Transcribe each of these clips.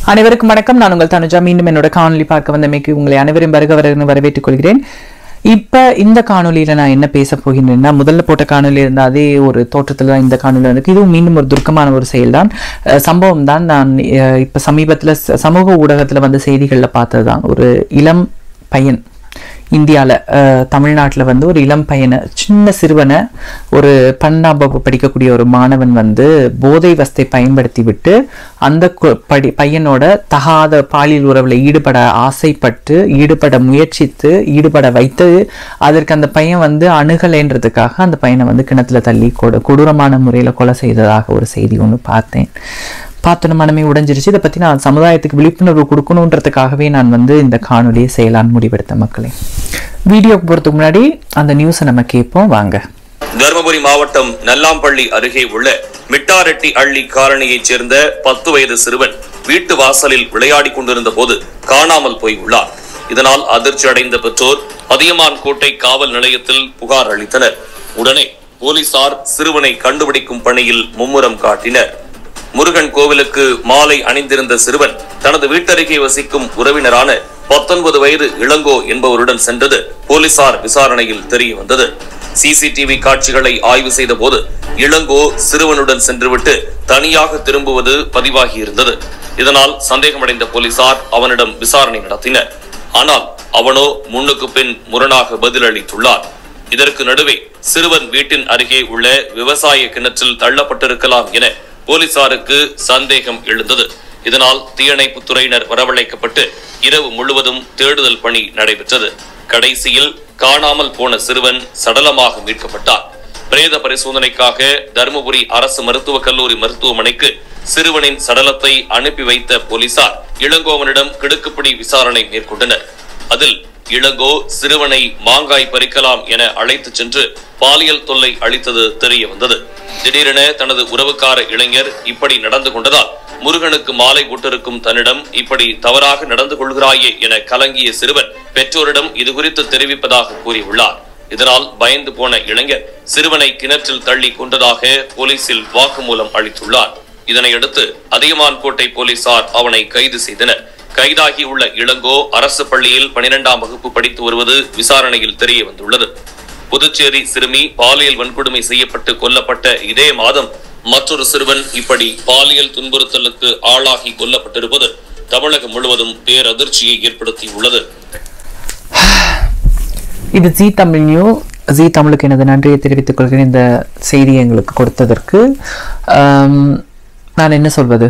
அனைவருக்கும் வணக்கம் நான் உங்கள் தனுஜா மீண்டும் என்னோட காணொலி பார்க்க வந்தமைக்கு உங்களை அனைவரும் வருக வருக வரவேற்றுக் கொள்கிறேன் இப்ப இந்த காணொலியில நான் என்ன பேச போகின்றேன்னா முதல்ல போட்ட காணொலி இருந்த அதே ஒரு தோற்றத்துல தான் இந்த காணொலி இருக்கு இதுவும் மீண்டும் ஒரு துர்க்கமான ஒரு செயல்தான் அஹ் சம்பவம் தான் நான் அஹ் இப்ப சமீபத்துல ச- சமூக ஊடகத்துல வந்த செய்திகள்ல பார்த்ததுதான் ஒரு இளம் பையன் இந்தியாவில் தமிழ்நாட்டில் வந்து ஒரு இளம் பையனை சின்ன சிறுவனை ஒரு பன்னெண்டாம் வகுப்பு படிக்கக்கூடிய ஒரு மாணவன் வந்து போதை வஸ்தை பயன்படுத்தி விட்டு அந்த கு- படி பையனோட தகாத பாலியல் உறவில் ஈடுபட ஆசைப்பட்டு ஈடுபட முயற்சித்து ஈடுபட வைத்து அதற்கு அந்த பையன் வந்து அணுகலைன்றதுக்காக அந்த பையனை வந்து கிணத்துல தள்ளி கொடு கொடூரமான முறையில் கொலை செய்ததாக ஒரு செய்தி ஒன்று பார்த்தேன் பார்த்தோன்னு மனமே உடைஞ்சிருச்சு இதை பற்றி நான் சமுதாயத்துக்கு விழிப்புணர்வு கொடுக்கணுன்றதுக்காகவே நான் வந்து இந்த காணொலியை செய்யலான்னு முடிவெடுத்த மக்களே வீடியோக்கு போகிறதுக்கு முன்னாடி அந்த நியூஸை நம்ம கேட்போம் வாங்க தருமபுரி மாவட்டம் நல்லாம்பள்ளி அருகே உள்ள மிட்டாரெட்டி அள்ளி காலனியைச் சேர்ந்த பத்து வயது சிறுவன் வீட்டு வாசலில் விளையாடிக் கொண்டிருந்த போது காணாமல் போய் உள்ளார் இதனால் அதிர்ச்சி அடைந்த பெற்றோர் அதியமான் கோட்டை காவல் நிலையத்தில் புகார் அளித்தனர் உடனே போலீசார் சிறுவனை கண்டுபிடிக்கும் பணியில் மும்முரம் காட்டினர் முருகன் கோவிலுக்கு மாலை அணிந்திருந்த சிறுவன் தனது வீட்டருகே வசிக்கும் உறவினரான பத்தொன்பது வயது இளங்கோ என்பவருடன் சென்றது போலீசார் விசாரணையில் தெரிய வந்தது சிசிடிவி காட்சிகளை ஆய்வு செய்த போது இளங்கோ சிறுவனுடன் சென்றுவிட்டு தனியாக திரும்புவது பதிவாகி இருந்தது இதனால் சந்தேகமடைந்த போலீசார் அவனிடம் விசாரணை நடத்தினர் ஆனால் அவனோ முன்னுக்கு பின் முரணாக பதிலளித்துள்ளார் இதற்கு நடுவே சிறுவன் வீட்டின் அருகே உள்ள விவசாய கிணற்றில் தள்ளப்பட்டிருக்கலாம் என போலீசாருக்கு சந்தேகம் எழுந்தது இதனால் தீயணைப்புத் துறையினர் வரவழைக்கப்பட்டு இரவு முழுவதும் தேடுதல் பணி நடைபெற்றது கடைசியில் காணாமல் போன சிறுவன் சடலமாக மீட்கப்பட்டார் பிரேத பரிசோதனைக்காக தருமபுரி அரசு மருத்துவக் கல்லூரி மருத்துவமனைக்கு சிறுவனின் சடலத்தை அனுப்பி வைத்த போலீசார் இளங்கோவனிடம் கிடுக்குப்பிடி விசாரணை மேற்கொண்டனர் அதில் இளங்கோ சிறுவனை மாங்காய் பறிக்கலாம் என அழைத்துச் சென்று பாலியல் தொல்லை அளித்தது தெரிய வந்தது திடீரென தனது உறவுக்கார இளைஞர் இப்படி நடந்து கொண்டதால் முருகனுக்கு மாலை போட்டிருக்கும் தன்னிடம் இப்படி தவறாக நடந்து கொள்கிறாயே என கலங்கிய சிறுவன் பெற்றோரிடம் இதுகுறித்து தெரிவிப்பதாக கூறியுள்ளார் இதனால் பயந்து போன இளைஞர் சிறுவனை கிணற்றில் தள்ளி கொண்டதாக போலீசில் வாக்குமூலம் அளித்துள்ளார் இதனையடுத்து அதியமான் கோட்டை போலீசார் அவனை கைது செய்தனர் கைதாகி உள்ள இளங்கோ அரசு பள்ளியில் பனிரெண்டாம் வகுப்பு படித்து வருவது விசாரணையில் தெரிய வந்துள்ளது புதுச்சேரி சிறுமி பாலியல் வன்கொடுமை செய்யப்பட்டு கொல்லப்பட்ட இதே மாதம் மற்றொரு சிறுவன் இப்படி பாலியல் துன்புறுத்தலுக்கு ஆளாகி கொல்லப்பட்டிருப்பது தமிழகம் முழுவதும் பேரதிர்ச்சியை ஏற்படுத்தியுள்ளது இது ஜி தமிழ் நியூ ஜி தமிழுக்கு எனது நன்றியை தெரிவித்துக் கொள்கிறேன் இந்த செய்தியை எங்களுக்கு கொடுத்ததற்கு ஆம், நான் என்ன சொல்வது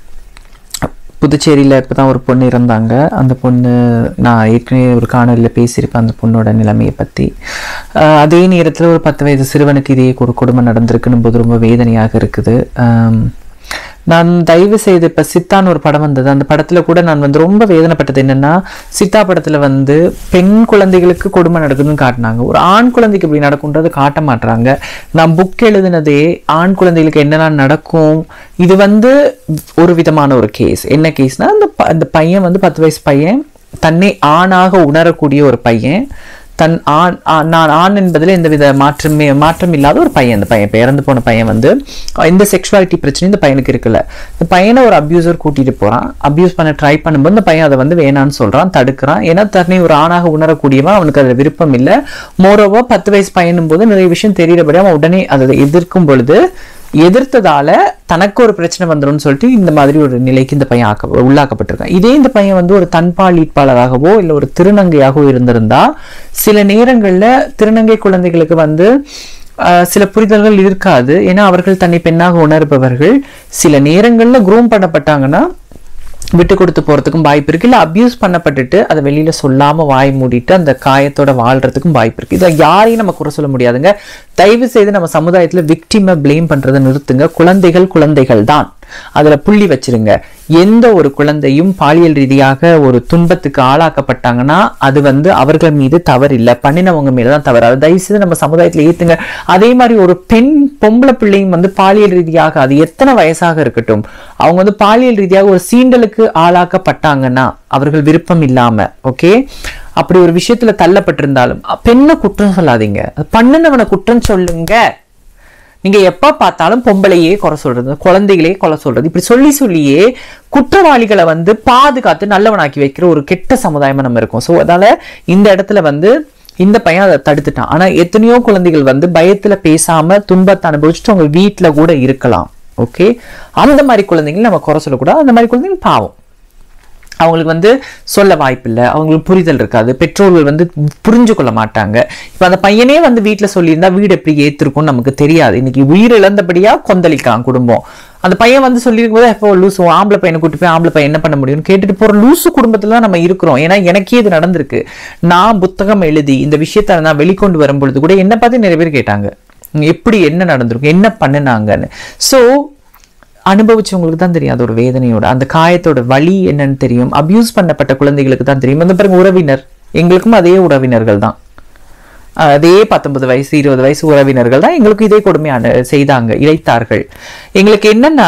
புதுச்சேரியில் இப்போ தான் ஒரு பொண்ணு இறந்தாங்க அந்த பொண்ணு நான் ஏற்கனவே ஒரு காணொலியில் பேசியிருப்பேன் அந்த பொண்ணோட நிலைமையை பற்றி அதே நேரத்தில் ஒரு பத்து வயது சிறுவனுக்கு இதே ஒரு கொடுமை நடந்திருக்குன்னு போது ரொம்ப வேதனையாக இருக்குது ஆம், நான் தயவு செய்து இப்போ சித்தான்னு ஒரு படம் வந்தது அந்த படத்தில் கூட நான் வந்து ரொம்ப வேதனைப்பட்டது என்னன்னா சித்தா படத்தில் வந்து பெண் குழந்தைகளுக்கு கொடுமை நடக்குதுன்னு காட்டினாங்க ஒரு ஆண் குழந்தைக்கு இப்படி நடக்கும்ன்றது காட்ட மாட்றாங்க நான் புக் எழுதுனதே ஆண் குழந்தைகளுக்கு என்னெல்லாம் நடக்கும் இது வந்து ஒரு விதமான ஒரு கேஸ் என்ன கேஸ்னா அந்த ப- அந்த பையன் வந்து பத்து வயசு பையன் தன்னை ஆணாக உணரக்கூடிய ஒரு பையன் தன் ஆண் ஆ- நான் ஆண் என்பதில் எந்தவித மாற்றமே மாற்றம் இல்லாத ஒரு பையன் இந்த பையன் இப்ப இறந்து போன பையன் வந்து அஹ் இந்த செக்ஷுவாலிட்டி பிரச்சனை இந்த பையனுக்கு இருக்குல்ல இந்த பையனை ஒரு அபியூசர் கூட்டிட்டு போறான் அபியூஸ் பண்ண ட்ரை பண்ணும்போது இந்த பையன் அதை வந்து வேணான்னு சொல்றான் தடுக்கிறான் ஏன்னா தன்னை ஒரு ஆணாக உணரக்கூடியவன் அவனுக்கு அதுல விருப்பம் இல்லை மோரோவா பத்து வயசு பையனும் போது நிறைய விஷயம் தெரியறபடி அவன் உடனே அதை எதிர்க்கும் பொழுது எதிர்த்ததால தனக்கு ஒரு பிரச்சனை வந்துரும்னு சொல்லிட்டு இந்த மாதிரி ஒரு நிலைக்கு இந்த பையன் ஆக்க உள்ளாக்கப்பட்டிருக்கான் இதே இந்த பையன் வந்து ஒரு தன்பாலீட்பாளராகவோ இல்லை ஒரு திருநங்கையாகவோ இருந்திருந்தா சில நேரங்கள்ல திருநங்கை குழந்தைகளுக்கு வந்து ஆஹ், சில புரிதல்கள் இருக்காது ஏன்னா அவர்கள் தன்னை பெண்ணாக உணர்பவர்கள் சில நேரங்கள்ல குரூம் பண்ணப்பட்டாங்கன்னா விட்டு கொடுத்து போறதுக்கும் வாய்ப்பு இருக்கு இல்ல அபியூஸ் பண்ணப்பட்டுட்டு அதை வெளியில சொல்லாம வாய் மூடிட்டு அந்த காயத்தோட வாழ்றதுக்கும் வாய்ப்பு இருக்கு இதை யாரையும் நம்ம குறை சொல்ல முடியாதுங்க தயவு செய்து நம்ம சமுதாயத்துல விக்டிமை ப்ளேம் பண்றதை நிறுத்துங்க குழந்தைகள் குழந்தைகள் தான் அதுல புள்ளி வச்சிருங்க எந்த ஒரு குழந்தையும் பாலியல் ரீதியாக ஒரு துன்பத்துக்கு ஆளாக்கப்பட்டாங்கன்னா அது வந்து அவர்கள் மீது தவறு இல்லை பண்ணினவங்க மீது தான் தவறு அதை தயவு செய்து நம்ம சமுதாயத்துல ஏத்துங்க அதே மாதிரி ஒரு பெண் பொம்பளை பிள்ளையும் வந்து பாலியல் ரீதியாக அது எத்தனை வயசாக இருக்கட்டும் அவங்க வந்து பாலியல் ரீதியாக ஒரு சீண்டலுக்கு ஆளாக்கப்பட்டாங்கன்னா அவர்கள் விருப்பம் இல்லாம ஓகே அப்படி ஒரு விஷயத்துல தள்ளப்பட்டிருந்தாலும் அ, பெண்ணை குற்றம் சொல்லாதீங்க அது பண்ணுனவனை குற்றம் சொல்லுங்க நீங்க எப்ப பார்த்தாலும் பொம்பளையே குறை சொல்றது குழந்தைகளே கொலை சொல்றது இப்படி சொல்லி சொல்லியே குற்றவாளிகளை வந்து பாதுகாத்து நல்லவனாக்கி வைக்கிற ஒரு கெட்ட சமுதாயமா நம்ம இருக்கோம் ஸோ அதனால இந்த இடத்துல வந்து இந்த பையன் அதை தடுத்துட்டான் ஆனா எத்தனையோ குழந்தைகள் வந்து பயத்துல பேசாம துன்பத்தை அனுபவிச்சுட்டு அவங்க வீட்டுல கூட இருக்கலாம் ஓகே அந்த மாதிரி குழந்தைகள் நம்ம குறை சொல்லக்கூடாது அந்த மாதிரி குழந்தைகள் பாவம் அவங்களுக்கு வந்து சொல்ல வாய்ப்பில்லை அவங்களுக்கு புரிதல் இருக்காது பெற்றோர்கள் வந்து புரிஞ்சு கொள்ள மாட்டாங்க இப்போ அந்த பையனே வந்து வீட்டில் சொல்லியிருந்தா வீடு எப்படி ஏத்திருக்கும்னு நமக்கு தெரியாது இன்னைக்கு உயிர் இழந்தபடியா கொந்தளிக்கலாம் குடும்பம் அந்த பையன் வந்து சொல்லியிருக்கும் போது எப்போ லூசு ஆம்பளை பையனை கூட்டி போய் ஆம்பளை பையன் என்ன பண்ண முடியும்னு கேட்டுட்டு போற லூசு குடும்பத்துல தான் நம்ம இருக்கிறோம் ஏன்னா எனக்கே இது நடந்திருக்கு நான் புத்தகம் எழுதி இந்த விஷயத்த நான் வெளிக்கொண்டு வரும் பொழுது கூட என்ன பார்த்து நிறைய பேர் கேட்டாங்க எப்படி என்ன நடந்திருக்கும் என்ன பண்ணுனாங்கன்னு ஸோ அனுபவிச்சவங்களுக்கு தான் தெரியும் அதோட வேதனையோட அந்த காயத்தோட வலி என்னன்னு தெரியும் அபியூஸ் பண்ணப்பட்ட குழந்தைகளுக்கு தான் தெரியும் அந்த பாருங்க உறவினர் எங்களுக்கும் அதே உறவினர்கள் தான் அதே பத்தொன்பது வயசு இருபது வயசு உறவினர்கள் தான் எங்களுக்கு இதே கொடுமையான செய்தாங்க இழைத்தார்கள் எங்களுக்கு என்னன்னா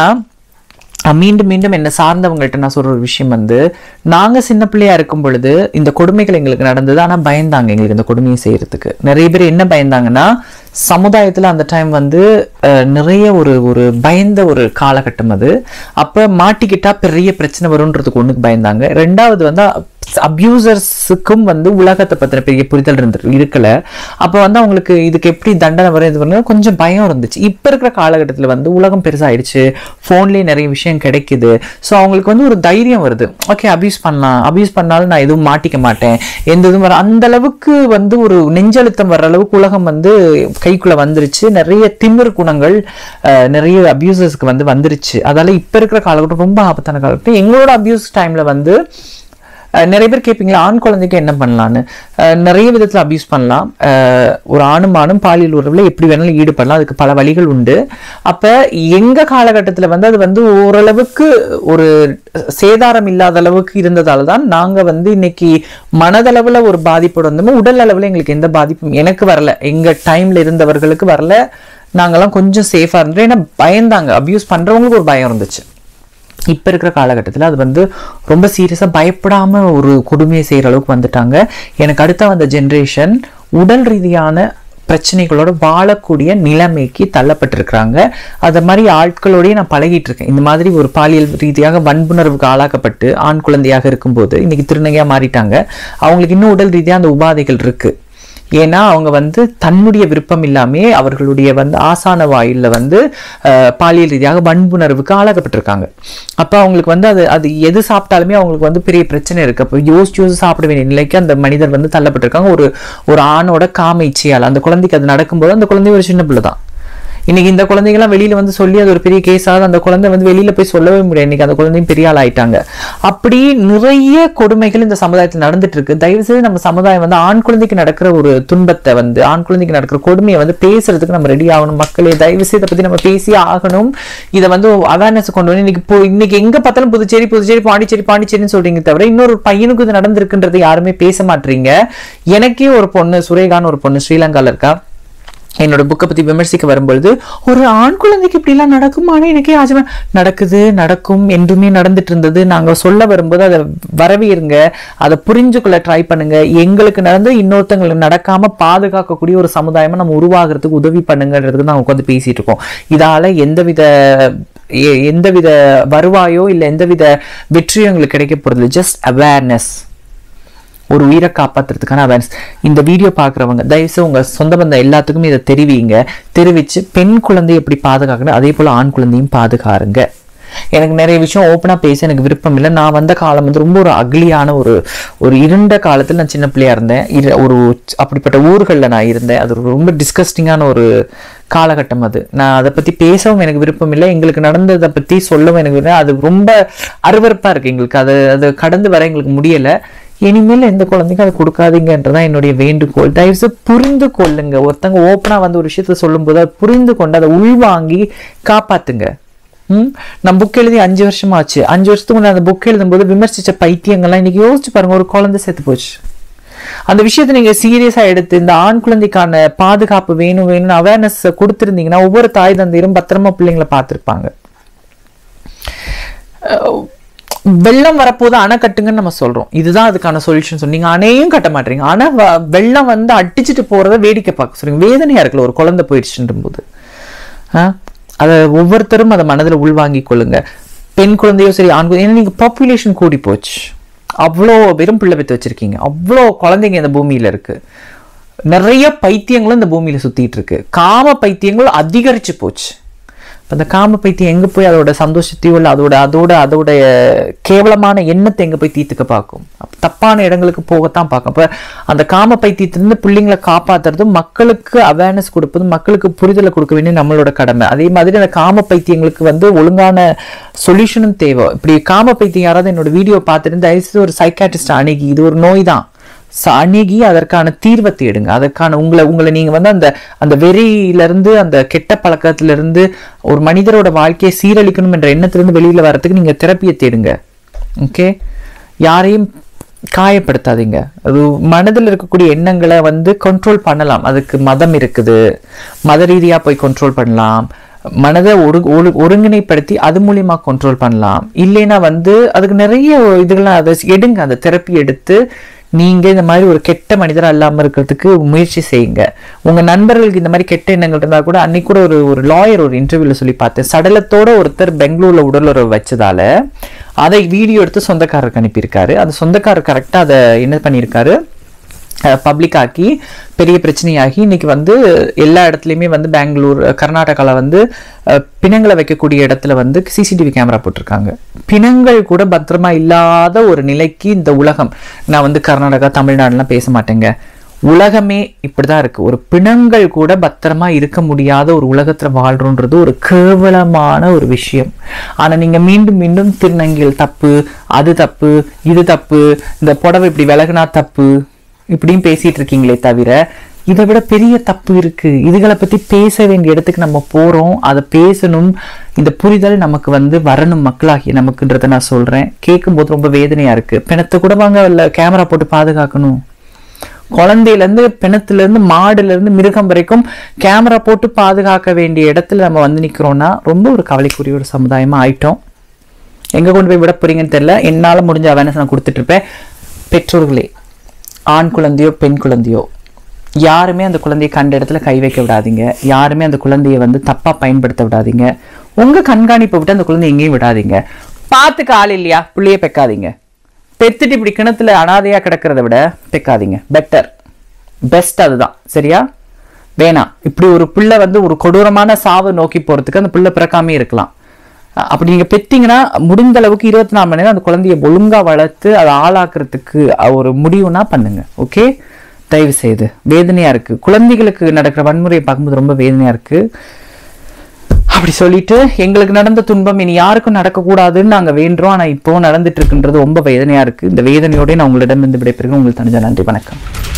அஹ் மீண்டும் மீண்டும் என்ன சார்ந்தவங்கள்ட்ட நான் சொல்ற ஒரு விஷயம் வந்து நாங்க சின்ன பிள்ளையா இருக்கும் பொழுது இந்த கொடுமைகள் எங்களுக்கு நடந்தது ஆனா பயந்தாங்க எங்களுக்கு இந்த கொடுமையை செய்யறதுக்கு நிறைய பேர் என்ன பயந்தாங்கன்னா சமுதாயத்துல அந்த டைம் வந்து அஹ், நிறைய ஒரு ஒரு பயந்த ஒரு காலகட்டம் அது அப்ப மாட்டிக்கிட்டா பெரிய பிரச்சனை வரும்ன்றதுக்கு ஒண்ணுக்கு பயந்தாங்க ரெண்டாவது வந்து அபியூசர்ஸுக்கும் வந்து உலகத்தை பத்தின பெரிய புரிதல் இருந்து இருக்கல அப்போ வந்து அவங்களுக்கு இதுக்கு எப்படி தண்டனை வரும் இது வரும் கொஞ்சம் பயம் இருந்துச்சு இப்போ இருக்கிற காலகட்டத்தில் வந்து உலகம் பெருசாயிடுச்சு ஃபோன்லேயே நிறைய விஷயம் கிடைக்குது ஸோ அவங்களுக்கு வந்து ஒரு தைரியம் வருது ஓகே அபியூஸ் பண்ணலாம் அபியூஸ் பண்ணாலும் நான் எதுவும் மாட்டிக்க மாட்டேன் எந்த இதுவும் வர அந்த அளவுக்கு வந்து ஒரு நெஞ்சழுத்தம் வர்ற அளவுக்கு உலகம் வந்து கைக்குள்ள வந்துருச்சு நிறைய திமிர் குணங்கள் அஹ், நிறைய அபியூசர்ஸ்க்கு வந்து வந்துருச்சு அதால இப்போ இருக்கிற காலகட்டம் ரொம்ப ஆபத்தான காலகட்டம் எங்களோட அபியூஸ் டைம்ல வந்து அஹ் நிறைய பேர் கேட்பீங்களா ஆண் குழந்தைக்கு என்ன பண்ணலான்னு அஹ் நிறைய விதத்தில் அபியூஸ் பண்ணலாம் அஹ் ஒரு ஆணும் ஆணும் பாலியல் உறவில் எப்படி வேணாலும் ஈடுபடலாம் அதுக்கு பல வழிகள் உண்டு அப்போ எங்க காலகட்டத்தில் வந்து அது வந்து ஓரளவுக்கு ஒரு சேதாரம் இல்லாத அளவுக்கு இருந்ததால தான் நாங்க வந்து இன்னைக்கு மனதளவுல ஒரு பாதிப்போட வந்தோமோ உடல் அளவில் எங்களுக்கு எந்த பாதிப்பும் எனக்கு வரல எங்க டைம்ல இருந்தவர்களுக்கு வரல நாங்கெல்லாம் கொஞ்சம் சேஃபா இருந்தோம் ஏன்னா பயந்தாங்க அபியூஸ் பண்றவங்களுக்கு ஒரு பயம் இருந்துச்சு இப்போ இருக்கிற காலகட்டத்தில் அது வந்து ரொம்ப சீரியஸாக பயப்படாம ஒரு கொடுமையை செய்கிற அளவுக்கு வந்துட்டாங்க எனக்கு அடுத்த வந்த ஜென்ரேஷன் உடல் ரீதியான பிரச்சனைகளோட வாழக்கூடிய நிலைமைக்கு தள்ளப்பட்டிருக்கிறாங்க அது மாதிரி ஆட்களோடய நான் பழகிட்டு இருக்கேன் இந்த மாதிரி ஒரு பாலியல் ரீதியாக வன்புணர்வுக்கு ஆளாக்கப்பட்டு ஆண் குழந்தையாக இருக்கும்போது இன்னைக்கு திருநங்கையாக மாறிட்டாங்க அவங்களுக்கு இன்னும் உடல் ரீதியாக அந்த உபாதைகள் இருக்கு ஏன்னா அவங்க வந்து தன்னுடைய விருப்பம் இல்லாமே அவர்களுடைய வந்து ஆசான வாயில்ல வந்து அஹ், பாலியல் ரீதியாக வன்புணர்வுக்கு ஆளாக்கப்பட்டிருக்காங்க அப்ப அவங்களுக்கு வந்து அது அது எது சாப்பிட்டாலுமே அவங்களுக்கு வந்து பெரிய பிரச்சனை இருக்கு அப்போ யோசிச்சு யோசிச்சு சாப்பிட வேண்டிய நிலைக்கு அந்த மனிதர் வந்து தள்ளப்பட்டிருக்காங்க ஒரு ஒரு ஆணோட காம இச்சையால் அந்த குழந்தைக்கு அது நடக்கும்போது அந்த குழந்தை ஒரு சின்ன பிள்ளை தான் இன்னைக்கு இந்த குழந்தைங்கலாம் வெளியில வந்து சொல்லி அது ஒரு பெரிய கேஸாக அந்த குழந்தை வந்து வெளியில போய் சொல்லவே முடியாது இன்னைக்கு அந்த குழந்தையும் பெரிய ஆள் ஆயிட்டாங்க அப்படி நிறைய கொடுமைகள் இந்த சமுதாயத்தில் நடந்துட்டு இருக்கு தயவு செய்து நம்ம சமுதாயம் வந்து ஆண் குழந்தைக்கு நடக்கிற ஒரு துன்பத்தை வந்து ஆண் குழந்தைக்கு நடக்கிற கொடுமையை வந்து பேசுறதுக்கு நம்ம ரெடி ஆகணும் மக்களே தயவு செய்து இதை பத்தி நம்ம பேசியே ஆகணும் இதை வந்து அவேர்னஸ் கொண்டு வந்து இன்னைக்கு இப்போ இன்னைக்கு எங்க பார்த்தாலும் புதுச்சேரி புதுச்சேரி பாண்டிச்சேரி பாண்டிச்சேரின்னு சொல்றீங்க தவிர இன்னொரு பையனுக்கு இது நடந்திருக்குன்றது யாருமே பேச மாட்டீங்க எனக்கே ஒரு பொண்ணு சுரேகான்னு ஒரு பொண்ணு ஸ்ரீலங்கால இருக்கா என்னோட புக்கை பத்தி விமர்சிக்க வரும்பொழுது ஒரு ஆண் குழந்தைக்கு இப்படிலாம் நடக்குமான்னு எனக்கே ஆச்சரியமா நடக்குது நடக்கும் என்றுமே நடந்துட்டு இருந்தது நாங்க சொல்ல வரும்போது அதை வரவேறுங்க அதை புரிஞ்சுக்கொள்ள ட்ரை பண்ணுங்க எங்களுக்கு நடந்து இன்னொருத்தங்களுக்கு நடக்காம பாதுகாக்கக்கூடிய ஒரு சமுதாயமா நம்ம உருவாகிறதுக்கு உதவி பண்ணுங்கன்றதுக்கு நாங்க உட்காந்து பேசிட்டு இருக்கோம் இதால எந்தவித எ- எந்தவித வருவாயோ இல்ல எந்தவித வெற்றியும் எங்களுக்கு கிடைக்க போறது ஜஸ்ட் அவேர்னஸ் ஒரு உயிரை காப்பாத்துறதுக்கான அவேர்னஸ் இந்த வீடியோ பார்க்குறவங்க தயவுசெய்து உங்க சொந்த பந்தம் எல்லாத்துக்குமே இதை தெரிவிங்க தெரிவிச்சு பெண் குழந்தையை எப்படி பாதுகாக்கணும் அதே போல ஆண் குழந்தையும் பாதுகாருங்க எனக்கு நிறைய விஷயம் ஓப்பனாக பேச எனக்கு விருப்பம் இல்லை நான் வந்த காலம் வந்து ரொம்ப ஒரு அக்லியான ஒரு ஒரு இருண்ட காலத்தில் நான் சின்ன பிள்ளையா இருந்தேன் இரு- ஒரு அப்படிப்பட்ட ஊர்களில் நான் இருந்தேன் அது ஒரு ரொம்ப டிஸ்கஸ்டிங்கான ஒரு காலகட்டம் அது நான் அதை பற்றி பேசவும் எனக்கு விருப்பம் இல்லை எங்களுக்கு நடந்ததை பற்றி சொல்லவும் எனக்கு விருப்பம் அது ரொம்ப அருவருப்பாக இருக்கு எங்களுக்கு அது அது கடந்து வர எங்களுக்கு முடியலை இனிமேல் எந்த குழந்தைக்கும் அதை கொடுக்காதீங்கன்றதான் என்னுடைய வேண்டுகோள் தயவுசெய்து புரிந்து கொள்ளுங்க ஒருத்தங்க ஓப்பனா வந்து ஒரு விஷயத்த சொல்லும்போது அதை புரிந்து கொண்டு அதை உள்வாங்கி காப்பாத்துங்க ம் நான் புக் எழுதி அஞ்சு வருஷம் ஆச்சு அஞ்சு வருஷத்துக்கு முன்னாடி அந்த புக் எழுதும்போது விமர்சிச்ச பைத்தியங்கள்லாம் இன்னைக்கு யோசிச்சு பாருங்க ஒரு குழந்தை செத்து போச்சு அந்த விஷயத்தை நீங்க சீரியஸா எடுத்து இந்த ஆண் குழந்தைக்கான பாதுகாப்பு வேணும் வேணும்னு அவேர்னஸ் கொடுத்திருந்தீங்கன்னா ஒவ்வொரு தாய் தந்தையரும் பத்திரமா பிள்ளைங்களை பார்த்திருப்பாங்க வெள்ளம் வரப்போது அணை கட்டுங்கன்னு நம்ம சொல்றோம் இதுதான் அதுக்கான சொல்யூஷன் சொன்னீங்க அணையும் கட்ட மாட்டீங்க ஆனா வ- வெள்ளம் வந்து அடிச்சிட்டு போறத வேடிக்கை பார்க்க சொல்றீங்க வேதனையா இருக்குல்ல ஒரு குழந்தை போயிடுச்சுன்ற போது ஆ? அதை ஒவ்வொருத்தரும் அதை மனதில் உள்வாங்கிக் கொள்ளுங்க பெண் குழந்தையோ சரி ஆண் குழந்தை ஏன்னா நீங்கள் பாப்புலேஷன் கூடி போச்சு அவ்வளோ வெறும் பிள்ளை பெற்று வச்சிருக்கீங்க அவ்வளோ குழந்தைங்க இந்த பூமியில இருக்கு நிறைய பைத்தியங்களும் இந்த பூமியில சுத்திட்டு இருக்கு காம பைத்தியங்கள் அதிகரிச்சு போச்சு இப்ப அந்த காம பைத்தியம் எங்க போய் அதோட சந்தோஷத்தையோ இல்லை அதோட அதோட அதோட கேவலமான எண்ணத்தை எங்க போய் தீர்த்துக்க பார்க்கும் அப்ப தப்பான இடங்களுக்கு போகத்தான் பார்க்கும் அப்ப அந்த காம பைத்தியத்திலிருந்து பிள்ளைங்களை காப்பாத்துறதும் மக்களுக்கு அவேர்னஸ் கொடுப்பதும் மக்களுக்கு புரிதலை கொடுக்க வேண்டிய நம்மளோட கடமை அதே மாதிரி அந்த காம பைத்தியங்களுக்கு வந்து ஒழுங்கான சொல்யூஷனும் தேவை இப்படி காம பைத்தியம் யாராவது என்னோட வீடியோ பார்த்துட்டு தயவுசெய்து ஒரு சைக்காட்டிஸ்ட் அணுகி இது ஒரு நோய் தான் ச- அணுகி அதற்கான தீர்வை தேடுங்க அதற்கான உங்களை உங்களை நீங்க வந்து அந்த அந்த வெறியில இருந்து அந்த கெட்ட பழக்கத்துல இருந்து ஒரு மனிதரோட வாழ்க்கையை சீரழிக்கணும் என்ற எண்ணத்திலிருந்து வெளியில வர்றதுக்கு நீங்க தெரப்பியை தேடுங்க ஓகே யாரையும் காயப்படுத்தாதீங்க அது மனதில் இருக்கக்கூடிய எண்ணங்களை வந்து கண்ட்ரோல் பண்ணலாம் அதுக்கு மதம் இருக்குது மத ரீதியா போய் கண்ட்ரோல் பண்ணலாம் மனதை ஒரு ஒரு ஒருங்கிணைப்படுத்தி அது மூலியமா கண்ட்ரோல் பண்ணலாம் இல்லைன்னா வந்து அதுக்கு நிறைய இதுகள்லாம் அதை எடுங்க அந்த தெரப்பி எடுத்து நீங்க இந்த மாதிரி ஒரு கெட்ட மனிதரா இல்லாம இருக்கிறதுக்கு முயற்சி செய்யுங்க உங்க நண்பர்களுக்கு இந்த மாதிரி கெட்ட எண்ணங்கள் இருந்தா கூட அன்னைக்கு கூட ஒரு ஒரு லாயர் ஒரு இன்டர்வியூல சொல்லி பார்த்தேன் சடலத்தோட ஒருத்தர் பெங்களூர்ல உடலுறவு வச்சதால அதை வீடியோ எடுத்து சொந்தக்காரருக்கு அனுப்பியிருக்காரு அந்த சொந்தக்காரர் கரெக்டா அதை என்ன பண்ணியிருக்காரு பப்ளிக் ஆக்கி பெரிய பிரச்சனையாகி இன்னைக்கு வந்து எல்லா இடத்துலையுமே வந்து பெங்களூர் கர்நாடகாவில் வந்து அஹ், பிணங்களை வைக்கக்கூடிய இடத்துல வந்து சிசிடிவி கேமரா போட்டிருக்காங்க பிணங்கள் கூட பத்திரமா இல்லாத ஒரு நிலைக்கு இந்த உலகம் நான் வந்து கர்நாடகா தமிழ்நாடுலாம் பேச மாட்டேங்க உலகமே இப்படிதான் இருக்கு ஒரு பிணங்கள் கூட பத்திரமா இருக்க முடியாத ஒரு உலகத்துல வாழ்றோன்றது ஒரு கேவலமான ஒரு விஷயம் ஆனா நீங்க மீண்டும் மீண்டும் திருநங்கைகள் தப்பு அது தப்பு இது தப்பு இந்த புடவை இப்படி விலகுனா தப்பு இப்படியும் பேசிட்டு இருக்கீங்களே தவிர இதை விட பெரிய தப்பு இருக்கு இதுகளை பத்தி பேச வேண்டிய இடத்துக்கு நம்ம போறோம் அதை பேசணும் இந்த புரிதல் நமக்கு வந்து வரணும் மக்களாகிய நமக்குன்றத நான் சொல்றேன் கேட்கும்போது ரொம்ப வேதனையா இருக்கு பிணத்தை கூட வாங்க இல்ல கேமரா போட்டு பாதுகாக்கணும் குழந்தையில இருந்து பிணத்துல இருந்து மாடுல இருந்து மிருகம் வரைக்கும் கேமரா போட்டு பாதுகாக்க வேண்டிய இடத்துல நம்ம வந்து நிக்கிறோம்னா ரொம்ப ஒரு கவலைக்குரிய ஒரு சமுதாயமா ஆயிட்டோம் எங்க கொண்டு போய் விட போறீங்கன்னு தெரியல என்னால முடிஞ்ச அவேர்னஸ் நான் கொடுத்துட்டு இருப்பேன் பெற்றோர்களே ஆண் குழந்தையோ பெண் குழந்தையோ யாருமே அந்த குழந்தையை கண்ட இடத்துல கை வைக்க விடாதீங்க யாருமே அந்த குழந்தையை வந்து தப்பா பயன்படுத்த விடாதீங்க உங்க கண்காணிப்பை விட்டு அந்த குழந்தை எங்கேயும் விடாதீங்க பார்த்துக்க ஆள் இல்லையா புள்ளைய பெக்காதீங்க பெத்துட்டு இப்படி கிணத்துல அனாதையா கிடக்கிறத விட பெக்காதீங்க பெட்டர் பெஸ்ட் அதுதான் சரியா வேணாம் இப்படி ஒரு பிள்ளை வந்து ஒரு கொடூரமான சாவு நோக்கி போறதுக்கு அந்த பிள்ளை பிறக்காமே இருக்கலாம் அஹ் அப்படி நீங்க பெத்தீங்கன்னா முடிந்த அளவுக்கு இருபத்தி நாலு மணி நேரம் அந்த குழந்தைய ஒழுங்கா வளர்த்து அதை ஆளாக்குறதுக்கு அஹ் ஒரு முடிவுனா பண்ணுங்க ஓகே தயவு செய்து வேதனையா இருக்கு குழந்தைகளுக்கு நடக்கிற வன்முறையை பார்க்கும்போது ரொம்ப வேதனையா இருக்கு அப்படி சொல்லிட்டு எங்களுக்கு நடந்த துன்பம் இனி யாருக்கும் நடக்கக்கூடாதுன்னு நாங்க வேண்டுறோம் ஆனா இப்போ நடந்துட்டு இருக்குன்றது ரொம்ப வேதனையா இருக்கு இந்த வேதனையோட நான் உங்களிடம் இருந்து விடைபெறுகிறேன் உங்களுக்கு தனிஞ்ச நன்றி வணக்கம்